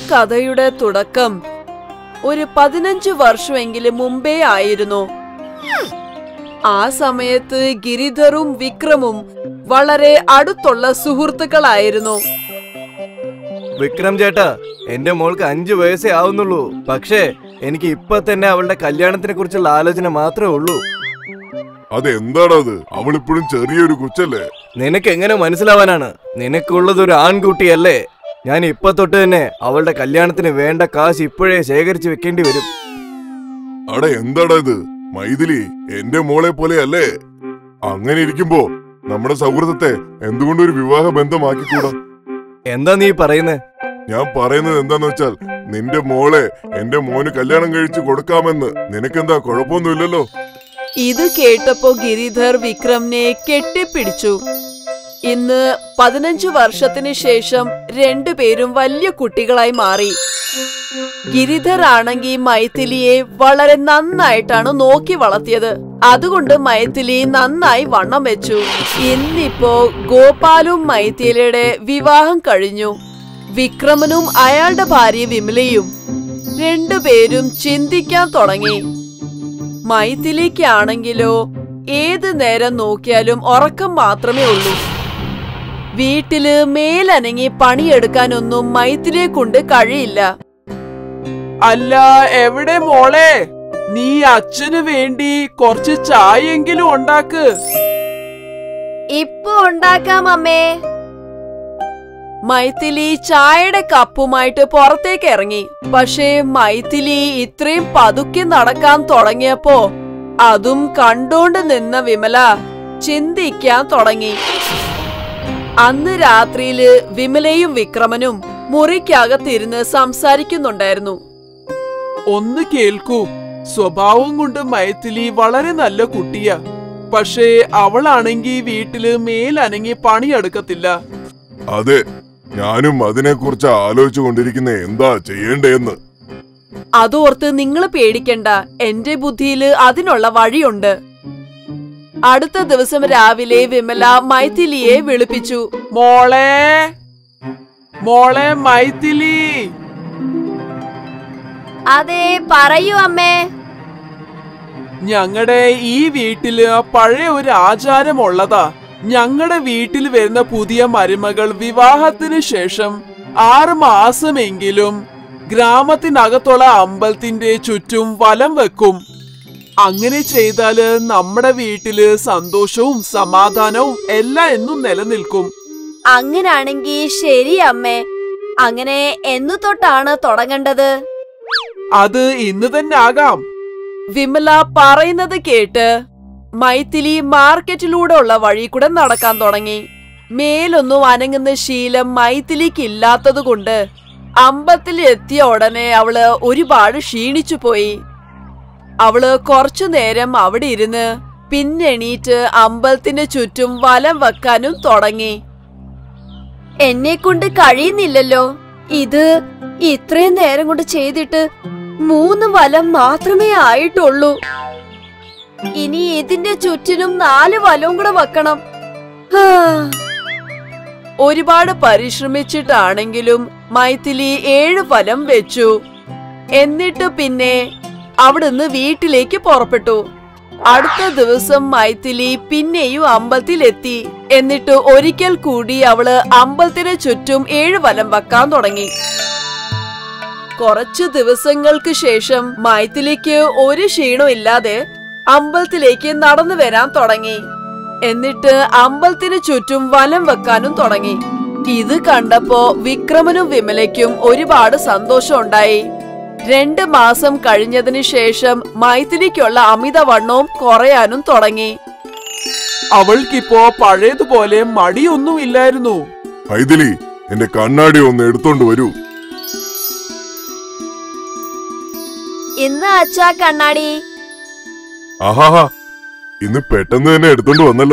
കഥയുടെ തുടക്കം ഒരു പതിനഞ്ച് വർഷമെങ്കിലും മുമ്പേ ആയിരുന്നു ആ സമയത്ത് ഗിരിധറും വിക്രമും വളരെ അടുത്തുള്ള സുഹൃത്തുക്കളായിരുന്നു വിക്രം ചേട്ടാ എന്റെ മോൾക്ക് അഞ്ചു വയസ്സേ ആവുന്നുള്ളൂ പക്ഷേ എനിക്ക് ഇപ്പൊ തന്നെ അവളുടെ കല്യാണത്തിനെ കുറിച്ചുള്ള ആലോചന മാത്രമേ ഉള്ളൂ അതെന്താണത് അവളിപ്പോഴും ചെറിയൊരു കൊച്ചല്ലേ നിനക്ക് എങ്ങനെ മനസ്സിലാവാനാണ് നിനക്കുള്ളത് ഒരു ആൺകുട്ടിയല്ലേ ഞാൻ ഇപ്പൊ തൊട്ട് തന്നെ അവളുടെ കല്യാണത്തിന് വേണ്ട കാശ് ഇപ്പോഴേ ശേഖരിച്ച് വെക്കേണ്ടി വരും അട എന്താടാ ഇത് മൈഥിലി എന്റെ മോളെ പോലെ അല്ലേ അങ്ങനെ ഇരിക്കുമ്പോ നമ്മുടെ സൗഹൃദത്തെ എന്തുകൊണ്ട് ഒരു വിവാഹ ബന്ധമാക്കിക്കൂടാ എന്താ നീ പറയുന്നേ ഞാൻ പറയുന്നത് എന്താന്ന് വെച്ചാൽ നിന്റെ മോളെ എന്റെ മോന് കല്യാണം കഴിച്ചു കൊടുക്കാമെന്ന് നിനക്കെന്താ കുഴപ്പമൊന്നുമില്ലല്ലോ ഇത് കേട്ടപ്പോ ഗിരിധർ വിക്രമിനെ കെട്ടിപ്പിടിച്ചു ഇന്ന് പതിനഞ്ചു വർഷത്തിന് ശേഷം രണ്ടുപേരും വലിയ കുട്ടികളായി മാറി ഗിരിധർ ആണെങ്കിൽ മൈഥിലിയെ വളരെ നന്നായിട്ടാണ് നോക്കി വളർത്തിയത് അതുകൊണ്ട് മൈഥിലി നന്നായി വണ്ണം വെച്ചു ഇന്നിപ്പോ ഗോപാലും മൈഥിലിയുടെ വിവാഹം കഴിഞ്ഞു വിക്രമനും അയാളുടെ ഭാര്യ വിമലയും രണ്ടുപേരും ചിന്തിക്കാൻ തുടങ്ങി മൈഥിലിക്കാണെങ്കിലോ ഏത് നേരം നോക്കിയാലും ഉറക്കം മാത്രമേ ഉള്ളൂ വീട്ടില് മേലനങ്ങി പണിയെടുക്കാനൊന്നും മൈഥിലിയെ കൊണ്ട് കഴിയില്ല അല്ല എവിടെ മോളെ നീ അച്ഛന് വേണ്ടി കുറച്ച് ചായയെങ്കിലും ഉണ്ടാക്ക് ഇപ്പൊ ഉണ്ടാക്കാം അമ്മേ മൈഥിലി ചായയുടെ കപ്പുമായിട്ട് പുറത്തേക്ക് ഇറങ്ങി പക്ഷേ മൈഥിലി ഇത്രയും പതുക്കെ നടക്കാൻ തുടങ്ങിയപ്പോ അതും കണ്ടോണ്ട് നിന്ന വിമല ചിന്തിക്കാൻ തുടങ്ങി അന്ന് രാത്രിയില് വിമലയും വിക്രമനും മുറിക്കകത്തിരുന്ന് സംസാരിക്കുന്നുണ്ടായിരുന്നു ഒന്ന് കേൾക്കൂ സ്വഭാവം കൊണ്ട് മയത്തിലി വളരെ നല്ല കുട്ടിയാ പക്ഷേ അവളാണെങ്കി വീട്ടില് മേലനങ്ങി പണിയെടുക്കത്തില്ല അതെ ഞാനും അതിനെക്കുറിച്ച് ആലോചിച്ചു കൊണ്ടിരിക്കുന്ന എന്താ ചെയ്യേണ്ടതെന്ന് അതോർത്ത് നിങ്ങൾ പേടിക്കണ്ട എന്റെ ബുദ്ധിയില് അതിനുള്ള വഴിയുണ്ട് അടുത്ത ദിവസം രാവിലെ വിമല മൈഥിലിയെ വിളിപ്പിച്ചു മോളെ മോളെ മൈഥിലി അതെ പറയൂ അമ്മേ ഞങ്ങളുടെ ഈ വീട്ടില് പഴയ ഒരു ആചാരമുള്ളതാ ഞങ്ങളുടെ വീട്ടിൽ വരുന്ന പുതിയ മരുമകൾ വിവാഹത്തിന് ശേഷം ആറ് മാസമെങ്കിലും ഗ്രാമത്തിനകത്തുള്ള അമ്പലത്തിന്റെ ചുറ്റും വലം വെക്കും അങ്ങനെ ചെയ്താല് നമ്മുടെ വീട്ടില് സന്തോഷവും സമാധാനവും എല്ലാം എന്നും നിലനിൽക്കും അങ്ങനാണെങ്കി ശരി അമ്മേ അങ്ങനെ എന്നു തൊട്ടാണ് തുടങ്ങേണ്ടത് അത് ഇന്ന് തന്നെ ആകാം വിമല പറയുന്നത് കേട്ട് മൈഥിലി മാർക്കറ്റിലൂടെ ഉള്ള വഴി കൂടെ നടക്കാൻ തുടങ്ങി മേലൊന്നും അനങ്ങുന്ന ശീലം മൈഥിലിക്ക് ഇല്ലാത്തത് കൊണ്ട് അമ്പലത്തിൽ എത്തിയ ഉടനെ അവള് ഒരുപാട് ക്ഷീണിച്ചു പോയി അവള് കുറച്ചു നേരം അവിടെ ഇരുന്ന് പിന്നെ എണീറ്റ് അമ്പലത്തിന് ചുറ്റും വലം വെക്കാനും തുടങ്ങി എന്നെ കൊണ്ട് കഴിയുന്നില്ലല്ലോ ഇത് ഇത്രയും നേരം കൊണ്ട് ചെയ്തിട്ട് മൂന്ന് വലം മാത്രമേ ആയിട്ടുള്ളൂ ഇനി ഇതിന്റെ ചുറ്റിനും നാല് വലവും കൂടെ വെക്കണം ഹാ, ഒരുപാട് പരിശ്രമിച്ചിട്ടാണെങ്കിലും മൈഥിലി ഏഴ് ഫലം വെച്ചു എന്നിട്ട് പിന്നെ അവിടുന്ന് വീട്ടിലേക്ക് പുറപ്പെട്ടു അടുത്ത ദിവസം മൈഥിലി പിന്നെയും അമ്പലത്തിലെത്തി എന്നിട്ട് ഒരിക്കൽ കൂടി അവള് അമ്പലത്തിന് ചുറ്റും ഏഴ് വലം വെക്കാൻ തുടങ്ങി കുറച്ചു ദിവസങ്ങൾക്ക് ശേഷം മൈഥിലിക്ക് ഒരു ക്ഷീണവും ഇല്ലാതെ അമ്പലത്തിലേക്ക് നടന്നു വരാൻ തുടങ്ങി എന്നിട്ട് അമ്പലത്തിന് ചുറ്റും വലം വെക്കാനും തുടങ്ങി ഇത് കണ്ടപ്പോ വിക്രമനും വിമലയ്ക്കും ഒരുപാട് സന്തോഷം ഉണ്ടായി രണ്ട് മാസം കഴിഞ്ഞതിന് ശേഷം മൈഥിലിക്കുള്ള അമിതവണ്ണവും കുറയാനും തുടങ്ങി അവൾക്കിപ്പോ പഴയതുപോലെ മടിയൊന്നും ഇല്ലായിരുന്നു മൈഥിലി എന്റെ കണ്ണാടി ഒന്ന് എടുത്തോണ്ട് വരൂ ഇന്ന് അച്ഛാ കണ്ണാടി ആഹാഹാ ഇന്ന് പെട്ടെന്ന് തന്നെ എടുത്തോണ്ട് വന്നല്ലോ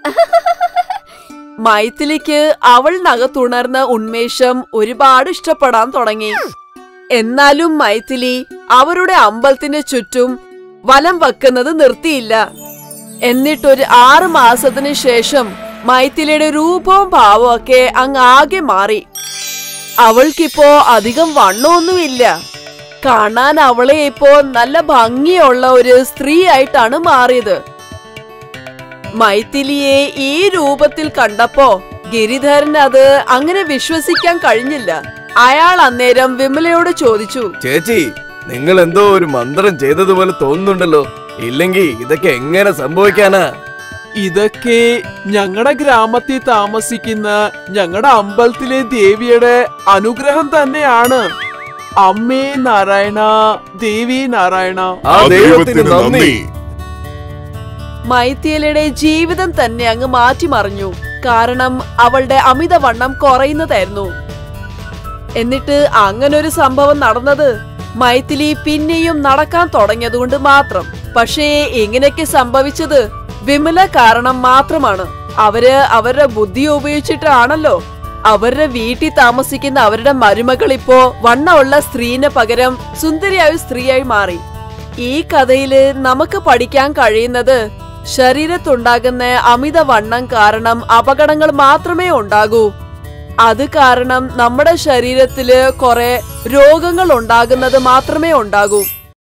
മൈഥിലിക്ക് അവളിനകത്തുണർന്ന ഉന്മേഷം ഒരുപാട് ഇഷ്ടപ്പെടാൻ തുടങ്ങി എന്നാലും മൈഥിലി അവരുടെ അമ്പലത്തിന് ചുറ്റും വലം വെക്കുന്നത് നിർത്തിയില്ല എന്നിട്ടൊരു ആറ് മാസത്തിന് ശേഷം മൈഥിലിയുടെ രൂപവും ഭാവവും ഒക്കെ അങ്ങ് ആകെ മാറി അവൾക്കിപ്പോ അധികം വണ്ണമൊന്നുമില്ല കാണാൻ അവളെ ഇപ്പോ നല്ല ഭംഗിയുള്ള ഒരു സ്ത്രീ ആയിട്ടാണ് മാറിയത് മൈഥിലിയെ ഈ രൂപത്തിൽ കണ്ടപ്പോ ഗിരിധരൻ അത് അങ്ങനെ വിശ്വസിക്കാൻ കഴിഞ്ഞില്ല അയാൾ അന്നേരം വിമലയോട് ചോദിച്ചു ചേച്ചി നിങ്ങൾ എന്തോ ഒരു മന്ത്രം ചെയ്തതുപോലെ തോന്നുന്നുണ്ടല്ലോ ഇല്ലെങ്കിൽ ഇതൊക്കെ എങ്ങനെ സംഭവിക്കാനാ ഇതൊക്കെ ഞങ്ങളുടെ ഗ്രാമത്തിൽ താമസിക്കുന്ന ഞങ്ങളുടെ അമ്പലത്തിലെ ദേവിയുടെ അനുഗ്രഹം തന്നെയാണ് അമ്മേ നാരായണ ദേവി നാരായണ ആ ദൈവത്തിന് നന്ദി മൈഥിലിയുടെ ജീവിതം തന്നെ അങ്ങ് മാറ്റിമറിഞ്ഞു കാരണം അവളുടെ അമിതവണ്ണം കുറയുന്നതായിരുന്നു എന്നിട്ട് അങ്ങനൊരു സംഭവം നടന്നത് മൈഥിലി പിന്നെയും നടക്കാൻ തുടങ്ങിയതുകൊണ്ട് മാത്രം പക്ഷേ ഇങ്ങനെയൊക്കെ സംഭവിച്ചത് വിമല കാരണം മാത്രമാണ് അവര് അവരുടെ ബുദ്ധി ഉപയോഗിച്ചിട്ടാണല്ലോ അവരുടെ വീട്ടിൽ താമസിക്കുന്ന അവരുടെ മരുമകൾ ഇപ്പോ വണ്ണമുള്ള സ്ത്രീന് പകരം സുന്ദരിയായ സ്ത്രീയായി മാറി ഈ കഥയില് നമുക്ക് പഠിക്കാൻ കഴിയുന്നത് ശരീരത്തുണ്ടാകുന്ന അമിതവണ്ണം കാരണം അപകടങ്ങൾ മാത്രമേ ഉണ്ടാകൂ അത് കാരണം നമ്മുടെ ശരീരത്തില് കുറെ രോഗങ്ങൾ ഉണ്ടാകുന്നത് മാത്രമേ ഉണ്ടാകൂ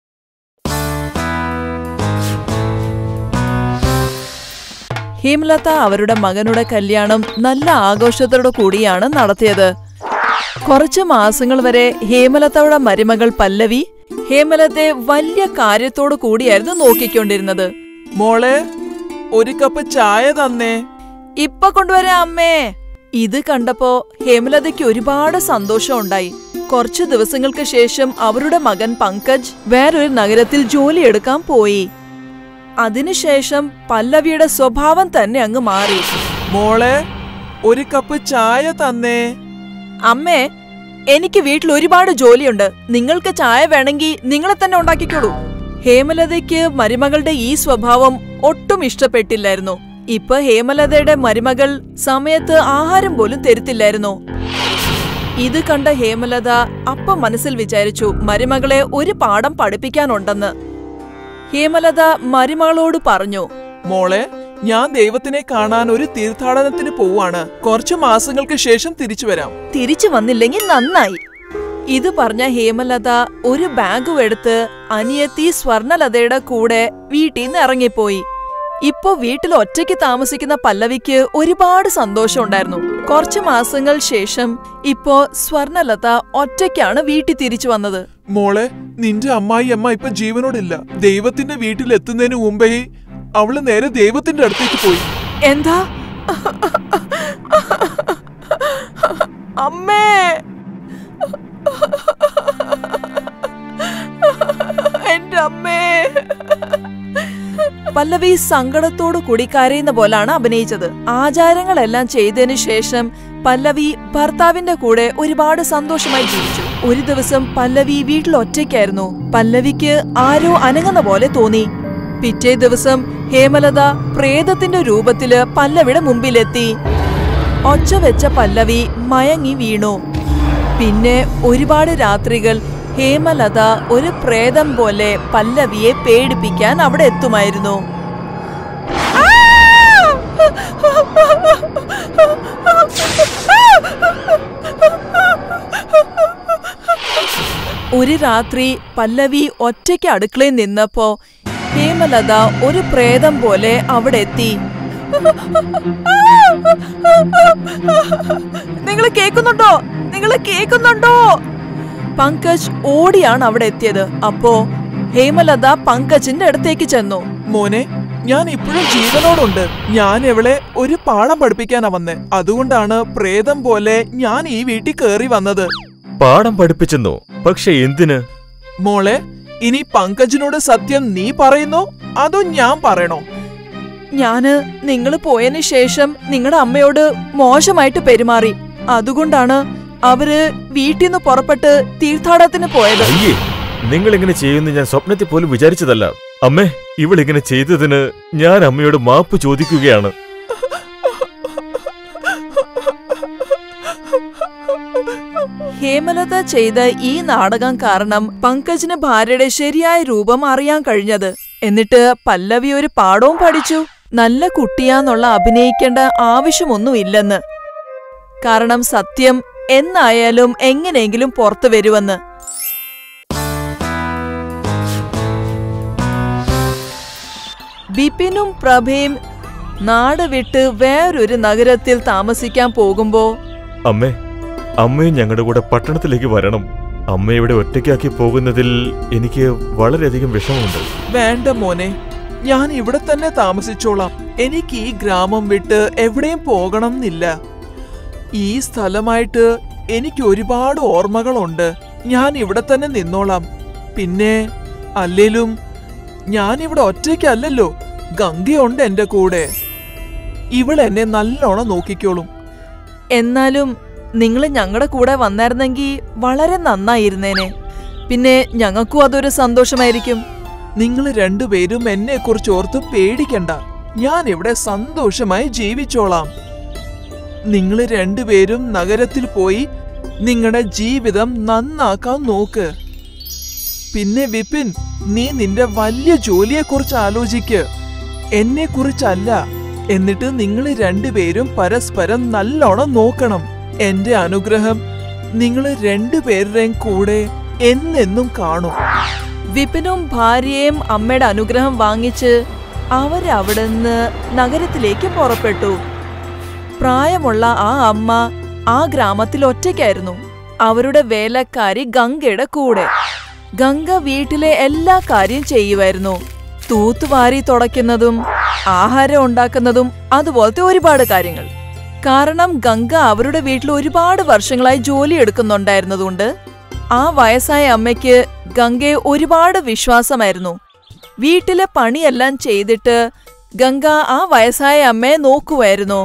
ഹേമലത അവരുടെ മകനുടെ കല്യാണം നല്ല ആഘോഷത്തോടു കൂടിയാണ് നടത്തിയത് കുറച്ചു മാസങ്ങൾ വരെ ഹേമലതയുടെ മരുമകൾ പല്ലവി ഹേമലത്തെ വലിയ കാര്യത്തോടു കൂടിയായിരുന്നു നോക്കിക്കൊണ്ടിരുന്നത് മോളെ ഒരു കപ്പ് ചായ തന്നേ ഇപ്പൊ കൊണ്ടുവരാം അമ്മേ ഇത് കണ്ടപ്പോ ഹേമലതയ്ക്ക് ഒരുപാട് സന്തോഷം ഉണ്ടായി കുറച്ചു ദിവസങ്ങൾക്ക് ശേഷം അവരുടെ മകൻ പങ്കജ് വേറൊരു നഗരത്തിൽ ജോലിയെടുക്കാൻ പോയി അതിനുശേഷം പല്ലവിയുടെ സ്വഭാവം തന്നെ അങ്ങ് മാറി മോളെ ഒരു കപ്പ് ചായ തന്നേ അമ്മേ എനിക്ക് വീട്ടിൽ ഒരുപാട് ജോലിയുണ്ട് നിങ്ങൾക്ക് ചായ വേണമെങ്കിൽ നിങ്ങളെ തന്നെ ഉണ്ടാക്കിക്കോളൂ ഹേമലതയ്ക്ക് മരുമകളുടെ ഈ സ്വഭാവം ഒട്ടും ഇഷ്ടപ്പെട്ടില്ലായിരുന്നു ഇപ്പൊ ഹേമലതയുടെ മരുമകൾ സമയത്ത് ആഹാരം പോലും തരുത്തില്ലായിരുന്നു ഇത് കണ്ട ഹേമലത അപ്പം മനസ്സിൽ വിചാരിച്ചു മരുമകളെ ഒരു പാഠം പഠിപ്പിക്കാനുണ്ടെന്ന് ഹേമലത മരുമകളോട് പറഞ്ഞു മോളെ ഞാൻ ദൈവത്തിനെ കാണാൻ ഒരു തീർത്ഥാടനത്തിന് പോവാണ് കുറച്ചു മാസങ്ങൾക്ക് ശേഷം തിരിച്ചു വരാം തിരിച്ചു വന്നില്ലെങ്കിൽ നന്നായി ഇത് പറഞ്ഞ ഹേമലത ഒരു ബാഗും എടുത്ത് അനിയത്തി സ്വർണലതയുടെ കൂടെ വീട്ടിൽ നിന്ന് ഇറങ്ങിപ്പോയി ഇപ്പോ വീട്ടിൽ ഒറ്റയ്ക്ക് താമസിക്കുന്ന പല്ലവിക്ക് ഒരുപാട് സന്തോഷമുണ്ടായിരുന്നു കുറച്ചു മാസങ്ങൾ ശേഷം ഇപ്പോ സ്വർണലത ഒറ്റയ്ക്കാണ് വീട്ടിൽ തിരിച്ചു വന്നത് മോളെ നിന്റെ അമ്മായി അമ്മ ഇപ്പൊ ജീവനോടില്ല ദൈവത്തിന്റെ വീട്ടിൽ എത്തുന്നതിന് മുമ്പേ അവള് നേരെ ദൈവത്തിന്റെ അടുത്തേക്ക് പോയി എന്താ അമ്മേ എന്റെ അമ്മേ പല്ലവി സങ്കടത്തോടു കൂടി കരയുന്ന പോലാണ് അഭിനയിച്ചത് ആചാരങ്ങളെല്ലാം ചെയ്തതിനു ശേഷം പല്ലവി ഭർത്താവിന്റെ കൂടെ ഒരുപാട് സന്തോഷമായി ജീവിച്ചു ഒരു ദിവസം പല്ലവി വീട്ടിൽ ഒറ്റയ്ക്കായിരുന്നു പല്ലവിക്ക് ആരോ അനങ്ങുന്ന പോലെ തോന്നി പിറ്റേ ദിവസം ഹേമലത പ്രേതത്തിന്റെ രൂപത്തില് പല്ലവിയുടെ മുമ്പിലെത്തി ഒച്ച വെച്ച പല്ലവി മയങ്ങി വീണു പിന്നെ ഒരുപാട് രാത്രികൾ ഹേമലത ഒരു പ്രേതം പോലെ പല്ലവിയെ പേടിപ്പിക്കാൻ അവിടെ എത്തുമായിരുന്നു ഒരു രാത്രി പല്ലവി ഒറ്റയ്ക്ക് അടുക്കളയിൽ നിന്നപ്പോ ഹേമലത ഒരു പ്രേതം പോലെ അവിടെ എത്തി നിങ്ങൾ കേൾക്കുന്നുണ്ടോ നിങ്ങൾ കേൾക്കുന്നുണ്ടോ പങ്കജ് ഓടിയാണ് അവിടെ എത്തിയത് അപ്പോ ഹേമലത പങ്കജിന്റെ അടുത്തേക്ക് ചെന്നു മോനെ ഞാൻ ഇപ്പോഴും ജീവനോടുണ്ട് ഞാൻ ഇവളെ ഒരു പാഠം പഠിപ്പിക്കാനാ വന്നേ അതുകൊണ്ടാണ് പ്രേതം പോലെ ഞാൻ ഈ വീട്ടിൽ കേറി വന്നത് പാഠം പഠിപ്പിച്ചെന്നോ പക്ഷെ എന്തിന് മോളെ ഇനി പങ്കജിനോട് സത്യം നീ പറയുന്നോ അതോ ഞാൻ പറയണോ ഞാന് നിങ്ങൾ പോയതിനു ശേഷം നിങ്ങളുടെ അമ്മയോട് മോശമായിട്ട് പെരുമാറി അതുകൊണ്ടാണ് അവര് വീട്ടിൽ നിന്ന് പുറപ്പെട്ട് തീർത്ഥാടനത്തിന് പോയത് അയ്യേ നിങ്ങൾ ഇങ്ങനെ ചെയ്യുമെന്ന് ഞാൻ സ്വപ്നത്തിൽ പോലും വിചാരിച്ചതല്ല അമ്മേ ഇവളിങ്ങനെ ചെയ്തതിന് ഞാൻ അമ്മയോട് മാപ്പ് ചോദിക്കുകയാണ് ഹേമലത ചെയ്ത ഈ നാടകം കാരണം പങ്കജിന് ഭാര്യയുടെ ശരിയായ രൂപം അറിയാൻ കഴിഞ്ഞത് എന്നിട്ട് പല്ലവി ഒരു പാഠവും പഠിച്ചു നല്ല കുട്ടിയാന്നുള്ള അഭിനയിക്കേണ്ട ആവശ്യമൊന്നുമില്ലെന്ന് കാരണം സത്യം എന്നായാലും എങ്ങനെയെങ്കിലും പുറത്തു വരുമെന്ന് ബിപിനും പ്രഭയും നാട് വിട്ട് വേറൊരു നഗരത്തിൽ താമസിക്കാൻ പോകുമ്പോ അമ്മേ അമ്മയും ഞങ്ങളുടെ കൂടെ പട്ടണത്തിലേക്ക് വരണം അമ്മ ഇവിടെ ഒറ്റയ്ക്കാക്കി പോകുന്നതിൽ എനിക്ക് വളരെയധികം വിഷമമുണ്ട് വേണ്ട മോനെ ഞാൻ ഇവിടെ തന്നെ താമസിച്ചോളാം എനിക്ക് ഈ ഗ്രാമം വിട്ട് എവിടെയും പോകണം എന്നില്ല ഈ സ്ഥലമായിട്ട് എനിക്ക് ഒരുപാട് ഓർമ്മകളുണ്ട് ഞാൻ ഇവിടെ തന്നെ നിന്നോളാം പിന്നെ അല്ലേലും ഞാൻ ഇവിടെ ഒറ്റയ്ക്കല്ലല്ലോ ഗംഗയുണ്ട് എന്റെ കൂടെ ഇവൾ എന്നെ നല്ലോണം നോക്കിക്കോളും എന്നാലും നിങ്ങൾ ഞങ്ങളുടെ കൂടെ വന്നായിരുന്നെങ്കിൽ വളരെ നന്നായിരുന്നേനെ പിന്നെ ഞങ്ങൾക്കും അതൊരു സന്തോഷമായിരിക്കും നിങ്ങൾ രണ്ടുപേരും എന്നെ കുറിച്ച് ഓർത്ത് പേടിക്കണ്ട ഞാൻ ഇവിടെ സന്തോഷമായി ജീവിച്ചോളാം നിങ്ങൾ രണ്ടുപേരും നഗരത്തിൽ പോയി നിങ്ങളുടെ ജീവിതം നന്നാക്കാൻ നോക്ക് പിന്നെ വിപിൻ നീ നിന്റെ വലിയ ജോലിയെക്കുറിച്ച് ആലോചിക്ക് എന്നെ കുറിച്ചല്ല എന്നിട്ട് നിങ്ങൾ രണ്ടുപേരും പരസ്പരം നല്ലോണം നോക്കണം എന്റെ അനുഗ്രഹം നിങ്ങൾ രണ്ടുപേരുടെയും കൂടെ എന്നെന്നും കാണും വിപിനും ഭാര്യയും അമ്മയുടെ അനുഗ്രഹം വാങ്ങിച്ച് അവരവിടുന്ന് നഗരത്തിലേക്ക് പുറപ്പെട്ടു പ്രായമുള്ള ആ അമ്മ ആ ഗ്രാമത്തിൽ ഒറ്റയ്ക്കായിരുന്നു അവരുടെ വേലക്കാരി ഗംഗയുടെ കൂടെ ഗംഗ വീട്ടിലെ എല്ലാ കാര്യം ചെയ്യുമായിരുന്നു തൂത്തുവാരി തുടയ്ക്കുന്നതും ആഹാരം ഉണ്ടാക്കുന്നതും അതുപോലത്തെ ഒരുപാട് കാര്യങ്ങൾ കാരണം ഗംഗ അവരുടെ വീട്ടിൽ ഒരുപാട് വർഷങ്ങളായി ജോലി എടുക്കുന്നുണ്ടായിരുന്നതുകൊണ്ട് ആ വയസ്സായ അമ്മയ്ക്ക് ഗംഗയെ ഒരുപാട് വിശ്വാസമായിരുന്നു വീട്ടിലെ പണിയെല്ലാം ചെയ്തിട്ട് ഗംഗ ആ വയസ്സായ അമ്മയെ നോക്കുമായിരുന്നു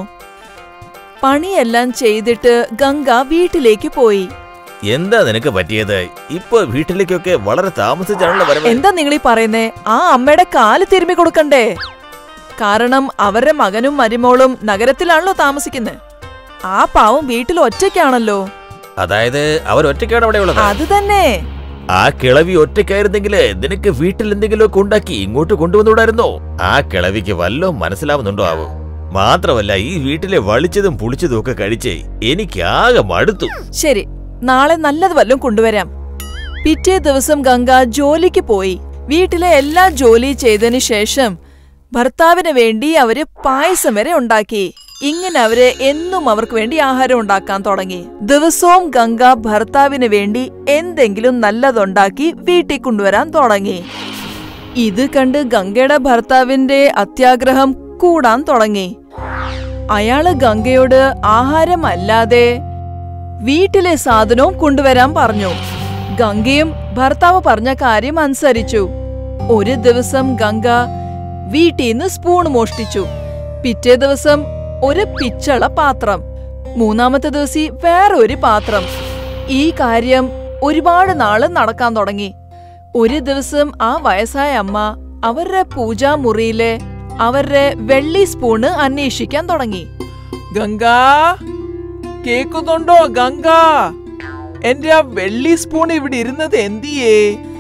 പണിയെല്ലാം ചെയ്തിട്ട് ഗംഗ വീട്ടിലേക്ക് പോയി എന്താ നിനക്ക് പറ്റിയത് ഇപ്പൊ വീട്ടിലേക്കൊക്കെ വളരെ താമസിച്ചാണല്ലോ വരവ് എന്താ നിങ്ങൾ ഈ പറയുന്നേ ആ അമ്മയുടെ കാല് തിരുമ്മി കൊടുക്കണ്ടേ കാരണം അവരുടെ മകനും മരുമോളും നഗരത്തിലാണല്ലോ താമസിക്കുന്നത് ആ പാവം വീട്ടിൽ ഒറ്റയ്ക്കാണല്ലോ അതായത് അവർ ഒറ്റയ്ക്കാണ് അവിടെ ഉള്ളത് അത് തന്നെ ആ കിളവി ഒറ്റയ്ക്കായിരുന്നെങ്കില് നിനക്ക് വീട്ടിൽ എന്തെങ്കിലുമൊക്കെ ഉണ്ടാക്കി ഇങ്ങോട്ട് കൊണ്ടുവന്നുകൂടായിരുന്നോ ആ കിളവിക്ക് വല്ലോ മനസ്സിലാവുന്നുണ്ടോ ആവോ മാത്രമല്ല ഈ വീട്ടിലെ വളിച്ചതും പുളിച്ചതും ഒക്കെ കഴിച്ചേ എനിക്ക് ആകെ മടുത്തു ശരി നാളെ നല്ലത് വല്ലതും കൊണ്ടുവരാം പിറ്റേ ദിവസം ഗംഗ ജോലിക്ക് പോയി വീട്ടിലെ എല്ലാ ജോലി ചെയ്തതിനു ശേഷം ഭർത്താവിന് വേണ്ടി അവര് പായസം വരെ ഉണ്ടാക്കി ഇങ്ങനെ അവര് എന്നും അവർക്ക് വേണ്ടി ആഹാരം ഉണ്ടാക്കാൻ തുടങ്ങി ദിവസവും ഗംഗ ഭർത്താവിന് വേണ്ടി എന്തെങ്കിലും നല്ലതുണ്ടാക്കി വീട്ടിൽ കൊണ്ടുവരാൻ തുടങ്ങി ഇത് കണ്ട് ഗംഗയുടെ ഭർത്താവിന്റെ അത്യാഗ്രഹം കൂടാൻ തുടങ്ങി അയാള് ഗംഗയോട് ആഹാരം അല്ലാതെ വീട്ടിലെ സാധനവും കൊണ്ടുവരാൻ പറഞ്ഞു ഗംഗയും ഭർത്താവ് പറഞ്ഞ കാര്യം അനുസരിച്ചു ഒരു ദിവസം ഗംഗ വീട്ടിൽ നിന്ന് സ്പൂൺ മോഷ്ടിച്ചു പിറ്റേ ദിവസം ഒരു പിച്ചള പാത്രം മൂന്നാമത്തെ ദിവസം വേറെ ഒരു പാത്രം ഈ കാര്യം ഒരുപാട് നാള് നടക്കാൻ തുടങ്ങി ഒരു ദിവസം ആ വയസ്സായ അമ്മ അവരുടെ പൂജാമുറിയിലെ അവരുടെ വെള്ളി സ്പൂണ് അന്വേഷിക്കാൻ തുടങ്ങി ഗംഗ കേക്കുന്നുണ്ടോ ഗംഗ എന്റെ ആ വെള്ളി സ്പൂൺ ഇവിടെ ഇരുന്നത് എന്തിയേ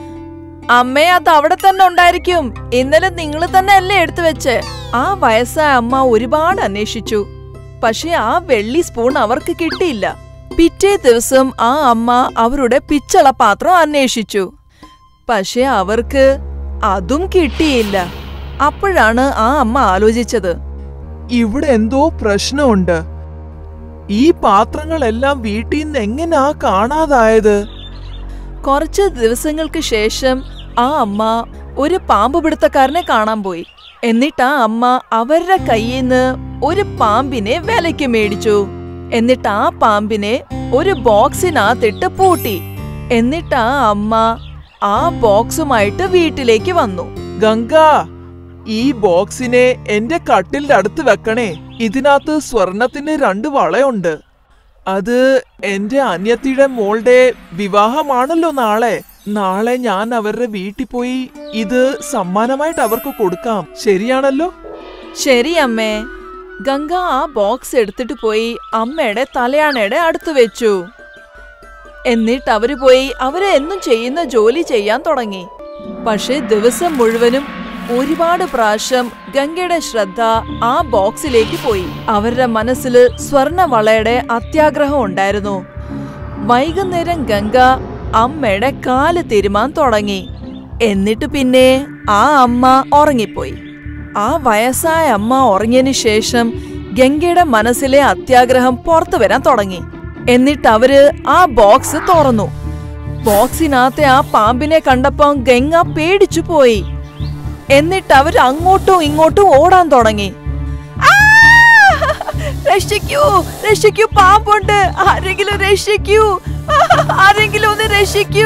അമ്മേ അത് അവിടെ തന്നെ ഉണ്ടായിരിക്കും ഇന്നലെ നിങ്ങൾ തന്നെ അല്ലേ എടുത്തു വെച്ച് ആ വയസ്സായ അമ്മ ഒരുപാട് അന്വേഷിച്ചു പക്ഷെ ആ വെള്ളി സ്പൂൺ അവർക്ക് കിട്ടിയില്ല പിറ്റേ ദിവസം ആ അമ്മ അവരുടെ പിച്ചള പാത്രം അന്വേഷിച്ചു പക്ഷെ അവർക്ക് അതും കിട്ടിയില്ല അപ്പോഴാണ് ആ അമ്മ ആലോചിച്ചത് ഇവിടെ എന്തോ പ്രശ്നമുണ്ട് ഈ പാത്രങ്ങളെല്ലാം വീട്ടിൽ നിന്ന് എങ്ങനാ കാണാതായത് കുറച്ച് ദിവസങ്ങൾക്ക് ശേഷം ആ അമ്മ ഒരു പാമ്പ് പിടുത്തക്കാരനെ കാണാൻ പോയി എന്നിട്ട് ആ അമ്മ അവരുടെ കയ്യിൽ നിന്ന് ഒരു പാമ്പിനെ വിലയ്ക്ക് മേടിച്ചു എന്നിട്ട് ആ പാമ്പിനെ ഒരു ബോക്സിനകത്തിട്ട് പൂട്ടി എന്നിട്ട് ആ അമ്മ ആ ബോക്സുമായിട്ട് വീട്ടിലേക്ക് വന്നു ഗംഗ ഈ ബോക്സിനെ എന്റെ കട്ടിലിന്റെ അടുത്ത് വെക്കണേ ഇതിനകത്ത് സ്വർണത്തിന് രണ്ട് വളയുണ്ട് അത് എന്റെ അന്യത്തിയുടെ മോളുടെ വിവാഹമാണല്ലോ നാളെ നാളെ ഞാൻ അവരുടെ വീട്ടിൽ പോയി ഇത് സമ്മാനമായിട്ട് അവർക്ക് കൊടുക്കാം ശരിയാണല്ലോ ശരി അമ്മേ ഗംഗ ആ ബോക്സ് എടുത്തിട്ട് പോയി അമ്മയുടെ തലയാണയുടെ അടുത്ത് വെച്ചു എന്നിട്ട് അവര് പോയി അവര് എന്നും ചെയ്യുന്ന ജോലി ചെയ്യാൻ തുടങ്ങി പക്ഷെ ദിവസം മുഴുവനും ഒരുപാട് പ്രാവശ്യം ഗംഗയുടെ ശ്രദ്ധ ആ ബോക്സിലേക്ക് പോയി അവരുടെ മനസ്സിൽ സ്വർണവളയുടെ അത്യാഗ്രഹം ഉണ്ടായിരുന്നു വൈകുന്നേരം ഗംഗ അമ്മയുടെ കാല് തിരുമാൻ തുടങ്ങി എന്നിട്ട് പിന്നെ ആ അമ്മ ഉറങ്ങിപ്പോയി ആ വയസ്സായ അമ്മ ഉറങ്ങിയതിനു ശേഷം ഗംഗയുടെ മനസ്സിലെ അത്യാഗ്രഹം പുറത്തു വരാൻ തുടങ്ങി എന്നിട്ട് അവര് ആ ബോക്സ് തുറന്നു ബോക്സിനകത്തെ ആ പാമ്പിനെ കണ്ടപ്പോ ഗംഗ പേടിച്ചു പോയി എന്നിട്ട് അവര് അങ്ങോട്ടും ഇങ്ങോട്ടും ഓടാൻ തുടങ്ങി ആ! രക്ഷിക്കൂ രക്ഷിക്കൂ പാമ്പുണ്ട് ആരെങ്കിലും രക്ഷിക്കൂ ആരെങ്കിലും ഒന്ന് രക്ഷിക്കൂ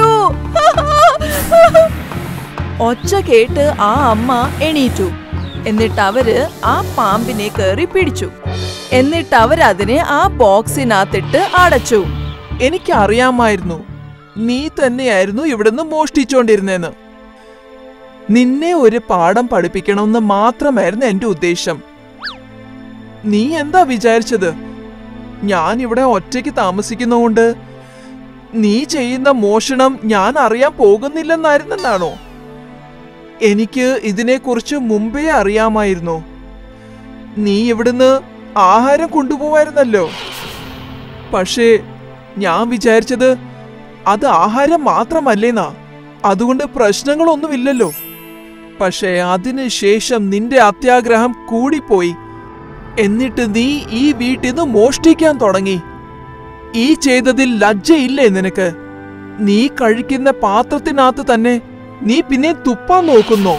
ഒച്ച കേട്ട് ആ അമ്മ എണീറ്റു എന്നിട്ട് അവര് ആ പാമ്പിനെ കയറി പിടിച്ചു എന്നിട്ട് അവരതിനെ ആ ബോക്സിനകത്തിട്ട് അടച്ചു എനിക്കറിയാമായിരുന്നു നീ തന്നെയായിരുന്നു ഇവിടുന്ന് മോഷ്ടിച്ചോണ്ടിരുന്നേന്ന് നിന്നെ ഒരു പാഠം പഠിപ്പിക്കണമെന്ന് മാത്രമായിരുന്നു എന്റെ ഉദ്ദേശം നീ എന്താ വിചാരിച്ചത് ഞാൻ ഇവിടെ ഒറ്റയ്ക്ക് താമസിക്കുന്നതുകൊണ്ട് നീ ചെയ്യുന്ന മോഷണം ഞാൻ അറിയാൻ പോകുന്നില്ലെന്നായിരുന്നെന്നാണോ എനിക്ക് ഇതിനെക്കുറിച്ച് മുമ്പേ അറിയാമായിരുന്നു നീ ഇവിടുന്ന് ആഹാരം കൊണ്ടുപോവായിരുന്നല്ലോ പക്ഷേ ഞാൻ വിചാരിച്ചത് അത് ആഹാരം മാത്രമല്ലേന്നാ അതുകൊണ്ട് പ്രശ്നങ്ങളൊന്നുമില്ലല്ലോ പക്ഷേ അതിനുശേഷം നിന്റെ അത്യാഗ്രഹം കൂടിപ്പോയി എന്നിട്ട് നീ ഈ വീട്ടിൽ നിന്ന് മോഷ്ടിക്കാൻ തുടങ്ങി ഈ ചെയ്തതിൽ ലജ്ജയില്ലേ നിനക്ക് നീ കഴിക്കുന്ന പാത്രത്തിനകത്ത് തന്നെ നീ പിന്നെ തുപ്പാൻ നോക്കുന്നോ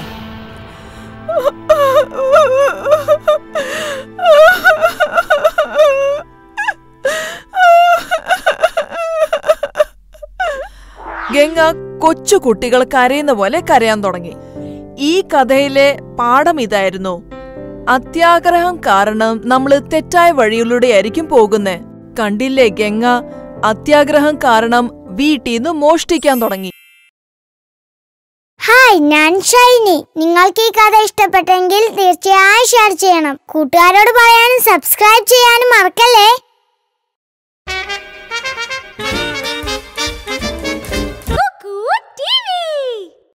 ഗംഗ കൊച്ചു കുട്ടികൾ കരയുന്ന പോലെ കരയാൻ തുടങ്ങി ഈ കഥയിലെ പാഠം ഇതായിരുന്നു അത്യാഗ്രഹം കാരണം നമ്മൾ തെറ്റായ വഴിയിലൂടെയായിരിക്കും പോകുന്നേ കണ്ടില്ലേ ഗംഗ അത്യാഗ്രഹം കാരണം വീട്ടിൽ നിന്ന് മോഷ്ടിക്കാൻ തുടങ്ങി ഹായ് ഞാൻ ഷൈനി നിങ്ങൾക്ക് ഈ കഥ ഇഷ്ടപ്പെട്ടെങ്കിൽ തീർച്ചയായും ഷെയർ ചെയ്യണം കൂട്ടുകാരോട് പറയാനും സബ്സ്ക്രൈബ് ചെയ്യാനും മറക്കല്ലേ